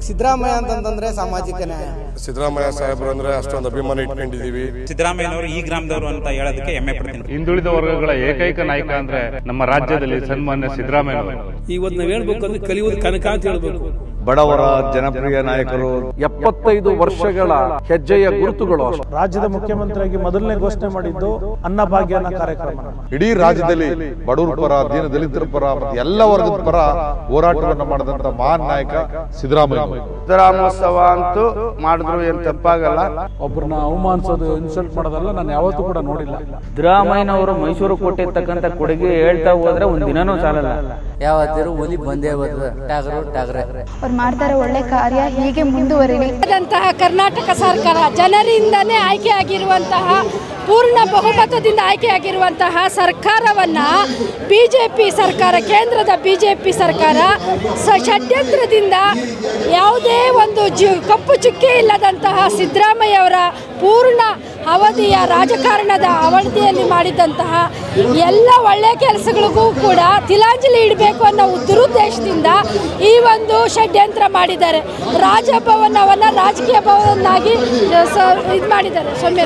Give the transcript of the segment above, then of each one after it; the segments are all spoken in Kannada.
ಸಿದ್ದರಾಮಯ್ಯ ಅಂತಂದ್ರೆ ಸಾಮಾಜಿಕ ನ್ಯಾಯ ಸಿದ್ದರಾಮಯ್ಯ ಸಾಹೇಬ್ರು ಅಂದ್ರೆ ಅಷ್ಟೊಂದು ಅಭಿಮಾನ ಇಟ್ಕೊಂಡಿದೀವಿ ಸಿದ್ದರಾಮಯ್ಯನವರು ಈ ಗ್ರಾಮದವರು ಅಂತ ಹೇಳೋದಕ್ಕೆ ಹೆಮ್ಮೆ ಪಡ್ತೀನಿ ಹಿಂದುಳಿದ ವರ್ಗಗಳ ಏಕೈಕ ನಾಯಕ ಅಂದ್ರೆ ನಮ್ಮ ರಾಜ್ಯದಲ್ಲಿ ಸನ್ಮಾನ್ಯ ಸಿದ್ದರಾಮಯ್ಯ ಇವತ್ತು ನಾವು ಹೇಳ್ಬೇಕು ಅಂದ್ರೆ ಕಲಿಯುವುದು ಕನಕ ಅಂತ ಹೇಳ್ಬೇಕು ಬಡವರ ಜನಪ್ರಿಯ ನಾಯಕರು ಎಪ್ಪತ್ತೈದು ವರ್ಷಗಳ ಹೆಜ್ಜೆಯ ಗುರುತುಗಳು ರಾಜ್ಯದ ಮುಖ್ಯಮಂತ್ರಿಯಾಗಿ ಮೊದಲನೇ ಘೋಷಣೆ ಮಾಡಿದ್ದು ಅನ್ನಭಾಗ್ಯ ಅನ್ನೋ ಕಾರ್ಯಕ್ರಮ ಇಡೀ ರಾಜ್ಯದಲ್ಲಿ ಬಡವರ ಪರ ದೀನ ದಲಿತರ ಪರ ಮತ್ತು ಎಲ್ಲ ವರ್ಗದ ಪರ ಹೋರಾಟವನ್ನು ಮಾಡಿದಂತ ಮಹಾನ್ ನಾಯಕ ಸಿದ್ದರಾಮಯ್ಯ ಸಿದ್ದರಾಮೋತ್ಸವ ಅಂತೂ ಮಾಡಿದ್ರು ಏನ್ ತಪ್ಪಾಗಲ್ಲ ಒಬ್ಬರನ್ನ ಅವಮಾನಿಸೋದು ಇನ್ಸಲ್ಟ್ ಮಾಡೋದಲ್ಲ ನಾನು ಯಾವತ್ತೂ ಕೂಡ ನೋಡಿಲ್ಲ ಸಿದ್ದರಾಮಯ್ಯನವರು ಮೈಸೂರು ಕೊಟ್ಟಿರ್ತಕ್ಕಂಥ ಕೊಡುಗೆ ಹೇಳ್ತಾ ಹೋದ್ರೆ ಒಂದ್ ದಿನನೂ ಸಾಲಲ್ಲ ಯಾವತ್ತಿರು ಒಲಿ ಬಂದೇ ಬರ್ತದೆ ಟ್ಯಾಗರು ಟ್ಯಾಗ್ರೆ ಅವ್ರು ಮಾಡ್ತಾರೆ ಒಳ್ಳೆ ಕಾರ್ಯ ಹೀಗೆ ಮುಂದುವರಿಲಿ ಆದಂತಹ ಕರ್ನಾಟಕ ಸರ್ಕಾರ ಜನರಿಂದನೇ ಆಯ್ಕೆಯಾಗಿರುವಂತಹ ಪೂರ್ಣ ಬಹುಮತದಿಂದ ಆಯ್ಕೆಯಾಗಿರುವಂತಹ ಸರ್ಕಾರವನ್ನು ಬಿ ಜೆ ಪಿ ಸರ್ಕಾರ ಕೇಂದ್ರದ ಬಿ ಜೆ ಪಿ ಸರ್ಕಾರ ಸ ಷಡ್ಯಂತ್ರದಿಂದ ಯಾವುದೇ ಒಂದು ಜು ಕಪ್ಪು ಚುಕ್ಕೆ ಇಲ್ಲದಂತಹ ಸಿದ್ದರಾಮಯ್ಯ ಅವರ ಪೂರ್ಣ ಅವಧಿಯ ರಾಜಕಾರಣದ ಅವಧಿಯಲ್ಲಿ ಮಾಡಿದಂತಹ ಎಲ್ಲ ಒಳ್ಳೆಯ ಕೆಲಸಗಳಿಗೂ ಕೂಡ ತಿಲಾಂಜಲಿ ಇಡಬೇಕು ಅನ್ನೋ ದುರುದ್ದೇಶದಿಂದ ಈ ಒಂದು ಷಡ್ಯಂತ್ರ ಮಾಡಿದ್ದಾರೆ ರಾಜಭವನವನ್ನು ರಾಜಕೀಯ ಭವನನ್ನಾಗಿ ಇದು ಮಾಡಿದ್ದಾರೆ ಸೌಮ್ಯ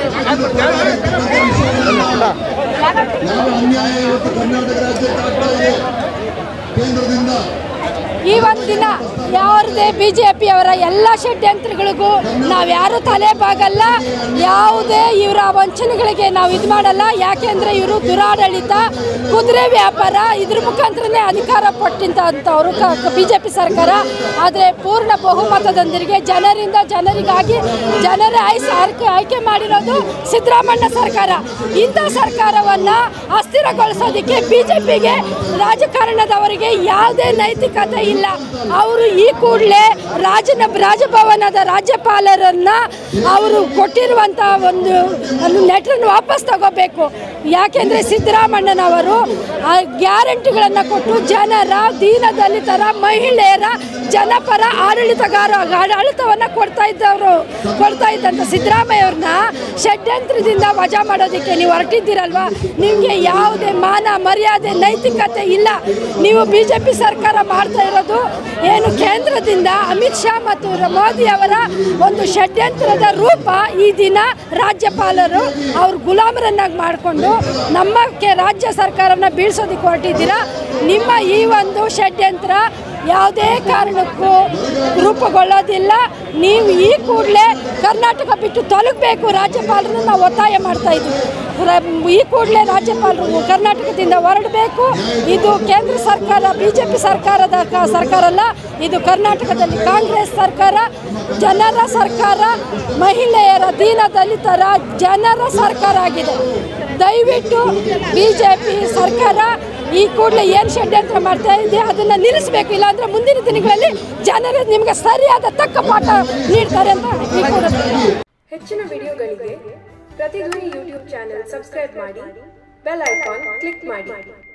ಈ ಒಂದು ದಿನ ಯಾವುದೇ ಬಿ ಜೆ ಪಿಯವರ ಎಲ್ಲ ಷಡ್ಯಂತ್ರಗಳಿಗೂ ನಾವು ಯಾರು ತಲೆ ಬಾಗಲ್ಲ ಯಾವುದೇ ಇವರ ವಂಚನೆಗಳಿಗೆ ನಾವು ಇದು ಮಾಡಲ್ಲ ಯಾಕೆಂದರೆ ಇವರು ದುರಾಡಳಿತ ಕುದುರೆ ವ್ಯಾಪಾರ ಇದ್ರ ಮುಖಾಂತರನೇ ಅಧಿಕಾರ ಪಟ್ಟಿಂತವರು ಬಿ ಜೆ ಪಿ ಸರ್ಕಾರ ಆದರೆ ಪೂರ್ಣ ಬಹುಮತದೊಂದಿಗೆ ಜನರಿಂದ ಜನರಿಗಾಗಿ ಜನರೇ ಆಯ್ಕೆ ಆಯ್ಕೆ ಆಯ್ಕೆ ಮಾಡಿರೋದು ಸಿದ್ದರಾಮಣ್ಣ ಸರ್ಕಾರ ಇಂಥ ಸರ್ಕಾರವನ್ನು ಅಸ್ಥಿರಗೊಳಿಸೋದಕ್ಕೆ ಬಿ ಜೆ ಪಿಗೆ ರಾಜಕಾರಣದವರಿಗೆ ಯಾವುದೇ ನೈತಿಕತೆ ಇಲ್ಲ ಅವರು ಈ ಕೂಡಲೇ ರಾಜನ ರಾಜಭವನದ ರಾಜ್ಯಪಾಲರನ್ನ ಅವರು ಕೊಟ್ಟಿರುವಂಥ ಒಂದು ಒಂದು ಲೆಟ್ರನ್ನು ವಾಪಸ್ ತಗೋಬೇಕು ಯಾಕೆಂದರೆ ಸಿದ್ದರಾಮಣ್ಣನವರು ಆ ಗ್ಯಾರಂಟಿಗಳನ್ನು ಕೊಟ್ಟು ಜನರ ದೀನ ದಲಿತರ ಮಹಿಳೆಯರ ಜನಪರ ಆಡಳಿತಗಾರ ಆಡಳಿತವನ್ನು ಕೊಡ್ತಾ ಇದ್ದವರು ಕೊಡ್ತಾ ಇದ್ದಂಥ ಸಿದ್ದರಾಮಯ್ಯ ಅವ್ರನ್ನ ಷಡ್ಯಂತ್ರದಿಂದ ವಜಾ ಮಾಡೋದಕ್ಕೆ ನೀವು ಹೊರಟಿದ್ದೀರಲ್ವಾ ನಿಮಗೆ ಯಾವುದೇ ಮಾನ ಮರ್ಯಾದೆ ನೈತಿಕತೆ ಇಲ್ಲ ನೀವು ಬಿ ಜೆ ಪಿ ಸರ್ಕಾರ ಮಾಡ್ತಾ ಇರೋದು ಏನು ಕೇಂದ್ರದಿಂದ ಅಮಿತ್ ಶಾ ಮತ್ತು ಮೋದಿ ಅವರ ಒಂದು ಷಡ್ಯಂತ್ರದ ರೂಪ ಈ ದಿನ ರಾಜ್ಯಪಾಲರು ಅವ್ರ ಗುಲಾಮರನ್ನಾಗಿ ಮಾಡಿಕೊಂಡು ನಮ್ಮ ಕೆ ರಾಜ್ಯ ಸರ್ಕಾರನ ಬೀಳ್ಸೋದಕ್ಕೆ ಹೊರಟಿದ್ದೀರಾ ನಿಮ್ಮ ಈ ಒಂದು ಷಡ್ಯಂತ್ರ ಯಾವುದೇ ಕಾರಣಕ್ಕೂ ರೂಪುಗೊಳ್ಳೋದಿಲ್ಲ ನೀವು ಈ ಕೂಡಲೇ ಕರ್ನಾಟಕ ಬಿಟ್ಟು ತೊಲಗಬೇಕು ರಾಜ್ಯಪಾಲರನ್ನು ನಾವು ಒತ್ತಾಯ ಮಾಡ್ತಾ ಇದ್ದೀವಿ ರ- ಈ ಕೂಡಲೇ ರಾಜ್ಯಪಾಲರು ಕರ್ನಾಟಕದಿಂದ ಹೊರಡಬೇಕು ಇದು ಕೇಂದ್ರ ಸರ್ಕಾರ ಬಿ ಜೆ ಪಿ ಸರ್ಕಾರದ ಕ- ಸರ್ಕಾರ ಅಲ್ಲ ಇದು ಕರ್ನಾಟಕದಲ್ಲಿ ಕಾಂಗ್ರೆಸ್ ಸರ್ಕಾರ ಜನರ ಸರ್ಕಾರ ಮಹಿಳೆಯರ ದೀನ ದಲಿತರ ಜನರ ಸರ್ಕಾರ ಆಗಿದೆ ದಯವಿಟ್ಟು ಬಿ ಜೆ ಪಿ ಸರ್ಕಾರ ಈ ಕೂಡಲೇ ಏನು ಷಡ್ಯಂತ್ರ ಮಾಡ್ತಾ ಇದೆ ಅದನ್ನು ನಿಲ್ಲಿಸಬೇಕು ಇಲ್ಲಾಂದ್ರೆ ಮುಂದಿನ ದಿನಗಳಲ್ಲಿ ಜನರು ನಿಮಗೆ ಸರಿಯಾದ ತಕ್ಕ ಪಾಠ ನೀಡ್ತಾರೆ ಅಂತ ಈ ಕೂಡ ಹೆಚ್ಚಿನ ವಿಡಿಯೋಗಳಿಗೆ ಪ್ರತಿಧ್ವನಿ ಯೂಟ್ಯೂಬ್ ಚಾನೆಲ್ ಸಬ್ಸ್ಕ್ರೈಬ್ ಮಾಡಿ ಬೆಲ್ ಐಕಾನ್ ಕ್ಲಿಕ್ ಮಾಡಿ